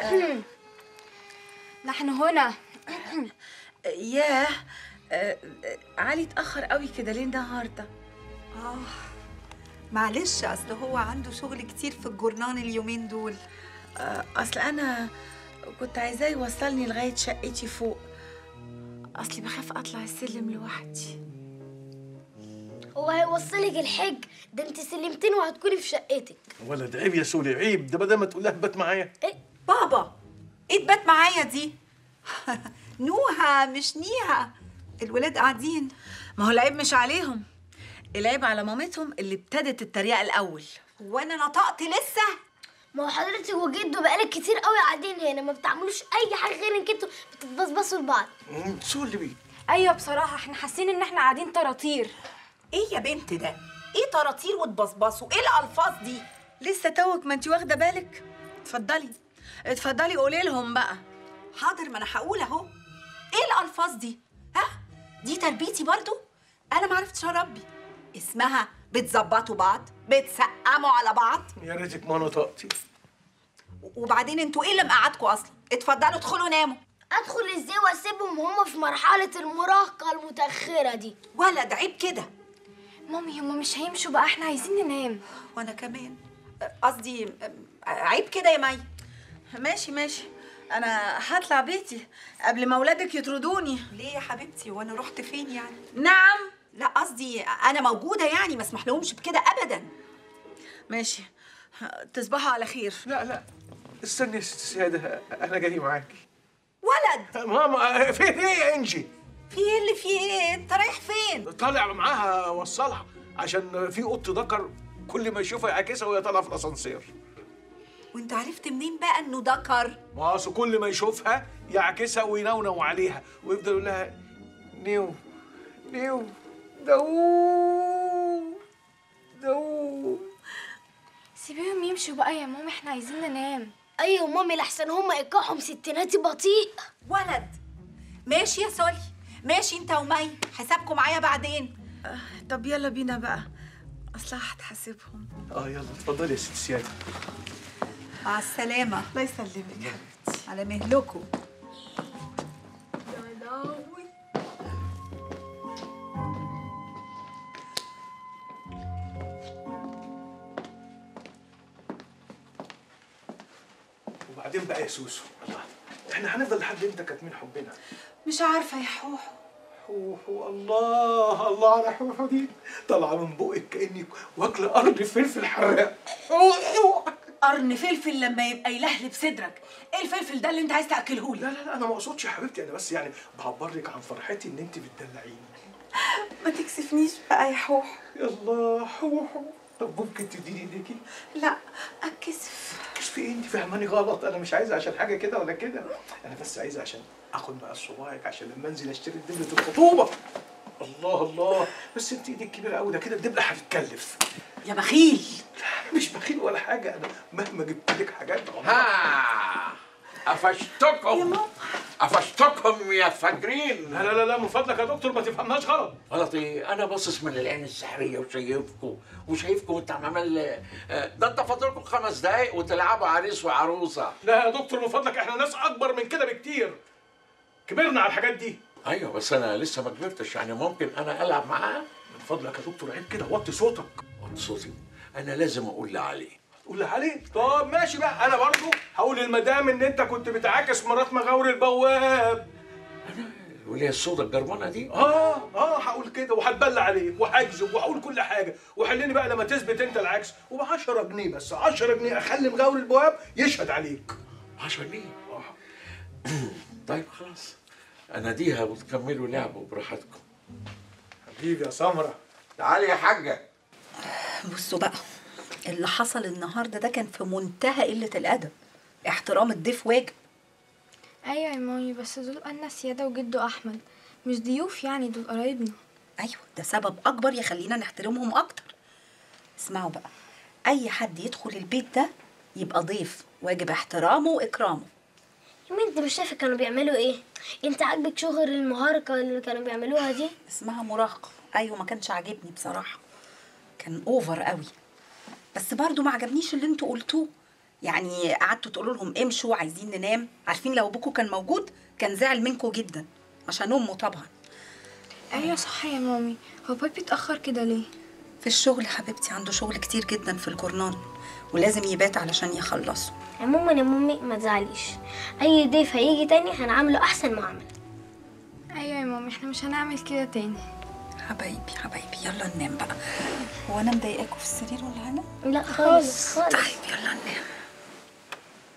نحن هنا ياه آه، آه، علي اتأخر قوي كده ليه النهارده؟ آه معلش أصل هو عنده شغل كتير في الجورنان اليومين دول آه، أصل أنا كنت عايزاه يوصلني لغاية شقتي فوق أصلي بخاف أطلع السلم لوحدي هو هيوصلك الحج ده انت سلمتين وهتكوني في شقتك ولد عيب يا سولي عيب ده بدل ما تقول لها بات معايا بابا إيه تبات معايا دي؟ نوها مش نيها الولاد قاعدين ما هو العيب مش عليهم العيب على مامتهم اللي ابتدت التريقة الأول وأنا نطقت لسه؟ ما هو حضرتك وجده بقالك كتير قوي قاعدين هنا ما بتعملوش اي حاجه غير انك انتوا بتتبصبصوا لبعض مم، سولي بيه ايوه بصراحه احنا حاسين ان احنا قاعدين طراطير إيه يا بنت ده؟ إيه طراطير وتبصبصوا؟ إيه الألفاظ دي؟ لسه توك ما انت واخدة بالك اتفضلي اتفضلي قولي لهم بقى حاضر ما أنا هقول أهو إيه الألفاظ دي؟ ها؟ دي تربيتي برضو؟ أنا معرفتش أربي اسمها بتظبطوا بعض بتسقموا على بعض يا ريتك ما نطقتي وبعدين انتوا ايه اللي مقعدكوا اصلا اتفضلوا ادخلوا ناموا ادخل ازاي واسيبهم هم في مرحله المراهقه المتاخره دي ولد عيب كده مامي هما مش هيمشوا بقى احنا عايزين ننام وانا كمان قصدي عيب كده يا مي ماشي ماشي أنا هطلع بيتي قبل ما أولادك يطردوني ليه يا حبيبتي وانا رحت فين يعني نعم لا قصدي انا موجوده يعني ما اسمح لهمش بكده ابدا ماشي تصبحوا على خير لا لا استني يا ست سيادة أنا جاي معاكي ولد ماما فين إيه يا إنجي؟ في ايه اللي في ايه انت رايح فين طالع معاها وصلها عشان في قط ذكر كل ما يشوفها يعكسها وهي طالعه في الاسانسير وانت عرفت منين بقى انه ذكر ما أصل كل ما يشوفها يعكسها وينونو عليها ويفضل يقول لها نيو نيو داوود داوود سيبيهم يمشوا بقى يا مامي احنا عايزين ننام ايوه مامي لحسن هم ايقاعهم ستيناتي بطيء ولد ماشي يا سولي ماشي انت ومي حسابكم معايا بعدين طب يلا بينا بقى أصلها هتحاسبهم اه يلا اتفضلي يا ست سيادة مع السلامه الله يسلمك على مهلكم وبعدين بقى يا سوسو الله احنا هنفضل لحد امتى كاتمين حبنا مش عارفة يا حوحو حوحو الله الله على حوحو دي طالعه من بقك كانك واكله قرن فلفل حراق حوحو قرن فلفل لما يبقى يلهلب صدرك ايه الفلفل ده اللي انت عايز تاكله لا لي لا لا انا ما اقصدش يا حبيبتي انا بس يعني بعبر لك عن فرحتي ان انت بتدلعيني ما تكسفنيش بقى يا حوحو يا الله حوحو طب ممكن تديني ايديكي لا اتكسف في ايه انت فاهماني غلط انا مش عايزه عشان حاجه كده ولا كده انا بس عايزه عشان اخد مقاس صباعك عشان لما انزل اشتري دبله الخطوبه الله الله بس انت ايدك كبيره قوي ده كده الدبله هتتكلف يا بخيل لا مش بخيل ولا حاجه انا مهما جبت لك حاجات ها قفشتكم قفشتكم يا فاجرين لا لا لا لا من فضلك يا دكتور ما تفهمناش غلط غلط ايه انا باصص من العين السحريه وشايفكم وشايفكم انت عمال آه، ده انت فاضلكم خمس دقايق وتلعبوا عريس وعروسه لا يا دكتور من فضلك احنا ناس اكبر من كده بكتير كبرنا على الحاجات دي ايوه بس انا لسه ما كبرتش يعني ممكن انا العب معاها من فضلك يا دكتور عيب كده وطي صوتك وطي صوتي انا لازم اقول لعلي قول لي عليه طب ماشي بقى انا برضو هقول للمدام ان انت كنت بتعاكس مرات مغاور البواب الوليه السوداء الجربانه دي اه اه هقول كده وهتبلى عليك وهكذب وهقول كل حاجه وحلني بقى لما تثبت انت العكس وب 10 جنيه بس 10 جنيه اخلي مغاور البواب يشهد عليك 10 جنيه طيب خلاص اناديها وتكملوا لعبوا براحتكم حبيبي يا سمره تعالي يا حاجه بصوا بقى اللي حصل النهارده ده كان في منتهى قله الادب احترام الضيف واجب ايوه يا مامي بس دول انا سياده وجده احمد مش ضيوف يعني دول قرايبنا ايوه ده سبب اكبر يخلينا نحترمهم اكتر اسمعوا بقى اي حد يدخل البيت ده يبقى ضيف واجب احترامه واكرامه يا انت مش شايفه كانوا بيعملوا ايه انت عاجبك شغل المهارقه اللي كانوا بيعملوها دي اسمها مراهقه ايوه ما كانش عاجبني بصراحه كان اوفر قوي بس برضو ما عجبنيش اللي انتوا قلتوه يعني قعدتوا تقولوا لهم امشوا عايزين ننام عارفين لو ابوكوا كان موجود كان زعل منكم جدا عشان امه طبعا ايوه صح يا مامي هو بابي اتأخر كده ليه في الشغل حبيبتي عنده شغل كتير جدا في الجورنال ولازم يبات علشان يخلصه عموما يا مامي ما تزعليش اي ضيف هيجي تاني هنعامله احسن معامله ايوه يا مامي احنا مش هنعمل كده تاني حبايبي حبايبي يلا ننام بقى هو انا مضايقاكوا في السرير ولا انا لا خالص خالص طيب يلا ننام